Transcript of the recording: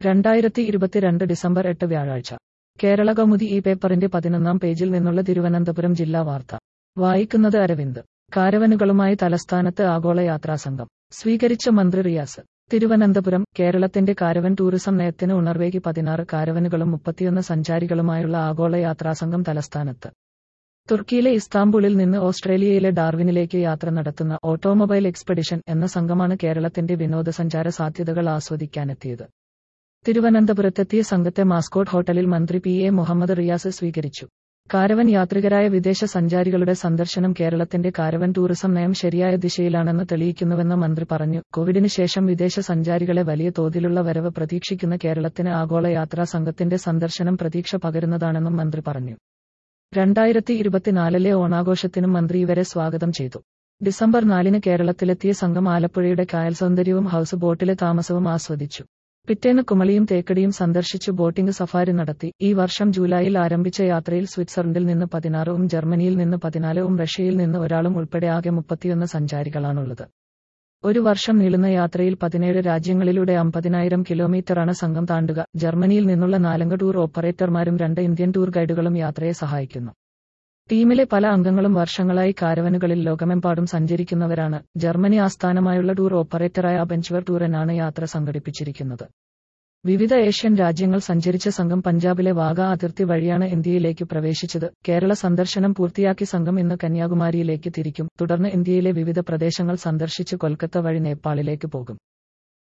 രണ്ടായിരത്തി ഇരുപത്തിരണ്ട് ഡിസംബർ എട്ട് വ്യാഴാഴ്ച കേരള കൗമുദി ഈ പേപ്പറിന്റെ പതിനൊന്നാം പേജിൽ നിന്നുള്ള തിരുവനന്തപുരം ജില്ലാ വാർത്ത വായിക്കുന്നത് അരവിന്ദ് കാരവനുകളുമായി തലസ്ഥാനത്ത് ആഗോള യാത്രാസംഘം സ്വീകരിച്ച മന്ത്രി റിയാസ് തിരുവനന്തപുരം കേരളത്തിന്റെ കാരവൻ ടൂറിസം നയത്തിന് ഉണർവേകി പതിനാറ് കാരവനുകളും മുപ്പത്തിയൊന്ന് സഞ്ചാരികളുമായുള്ള ആഗോള യാത്രാസംഘം തലസ്ഥാനത്ത് തുർക്കിയിലെ ഇസ്താംബുളിൽ നിന്ന് ഓസ്ട്രേലിയയിലെ ഡാർവിനിലേക്ക് യാത്ര നടത്തുന്ന ഓട്ടോമൊബൈൽ എക്സ്പെഡിഷൻ എന്ന സംഘമാണ് കേരളത്തിന്റെ വിനോദസഞ്ചാര സാധ്യതകൾ ആസ്വദിക്കാനെത്തിയത് തിരുവനന്തപുരത്തെത്തിയ സംഘത്തെ മാസ്കോട്ട് ഹോട്ടലിൽ മന്ത്രി പി എ മുഹമ്മദ് റിയാസ് സ്വീകരിച്ചു കാരവൻ യാത്രികരായ വിദേശ സഞ്ചാരികളുടെ സന്ദർശനം കേരളത്തിന്റെ കാരവൻ ടൂറിസം നയം ശരിയായ ദിശയിലാണെന്ന് തെളിയിക്കുന്നുവെന്ന് മന്ത്രി പറഞ്ഞു കോവിഡിന് ശേഷം വിദേശ സഞ്ചാരികളെ വലിയ തോതിലുള്ള വരവ് പ്രതീക്ഷിക്കുന്ന കേരളത്തിന് ആഗോള യാത്രാ സംഘത്തിന്റെ സന്ദർശനം പ്രതീക്ഷ പകരുന്നതാണെന്നും മന്ത്രി പറഞ്ഞു രണ്ടായിരത്തി ഇരുപത്തിനാലിലെ ഓണാഘോഷത്തിനും മന്ത്രി ഇവരെ സ്വാഗതം ചെയ്തു ഡിസംബർ നാലിന് കേരളത്തിലെത്തിയ സംഘം ആലപ്പുഴയുടെ കായൽ സൗന്ദര്യവും ഹൌസ് ബോട്ടിലെ താമസവും ആസ്വദിച്ചു പിറ്റേന്ന് കുമളിയും തേക്കടിയും സന്ദർശിച്ചു ബോട്ടിംഗ് സഫാരി നടത്തി ഈ വർഷം ജൂലൈയിൽ ആരംഭിച്ച യാത്രയിൽ സ്വിറ്റ്സർലൻഡിൽ നിന്ന് പതിനാറും ജർമ്മനിയിൽ നിന്ന് പതിനാലും റഷ്യയിൽ നിന്ന് ഒരാളും ഉൾപ്പെടെ ആകെ മുപ്പത്തിയൊന്ന് സഞ്ചാരികളാണുള്ളത് ഒരു വർഷം നീളുന്ന യാത്രയിൽ പതിനേഴ് രാജ്യങ്ങളിലൂടെ അമ്പതിനായിരം കിലോമീറ്ററാണ് സംഘം താണ്ടുക ജർമ്മനിയിൽ നിന്നുള്ള നാലംഗ ടൂർ ഓപ്പറേറ്റർമാരും രണ്ട് ഇന്ത്യൻ ടൂർ ഗൈഡുകളും യാത്രയെ സഹായിക്കുന്നു ടീമിലെ പല അംഗങ്ങളും വർഷങ്ങളായി കാരവനുകളിൽ ലോകമെമ്പാടും സഞ്ചരിക്കുന്നവരാണ് ജർമ്മനി ആസ്ഥാനമായുള്ള ടൂർ ഓപ്പറേറ്ററായ അബെഞ്ചവർ ടൂറിനാണ് യാത്ര സംഘടിപ്പിച്ചിരിക്കുന്നത് വിവിധ ഏഷ്യൻ രാജ്യങ്ങൾ സഞ്ചരിച്ച സംഘം പഞ്ചാബിലെ വാഗ അതിർത്തി വഴിയാണ് ഇന്ത്യയിലേക്ക് പ്രവേശിച്ചത് കേരള സന്ദർശനം പൂർത്തിയാക്കി സംഘം ഇന്ന് കന്യാകുമാരിയിലേക്ക് തിരിക്കും തുടർന്ന് ഇന്ത്യയിലെ വിവിധ പ്രദേശങ്ങൾ സന്ദർശിച്ച് കൊൽക്കത്ത വഴി നേപ്പാളിലേക്ക് പോകും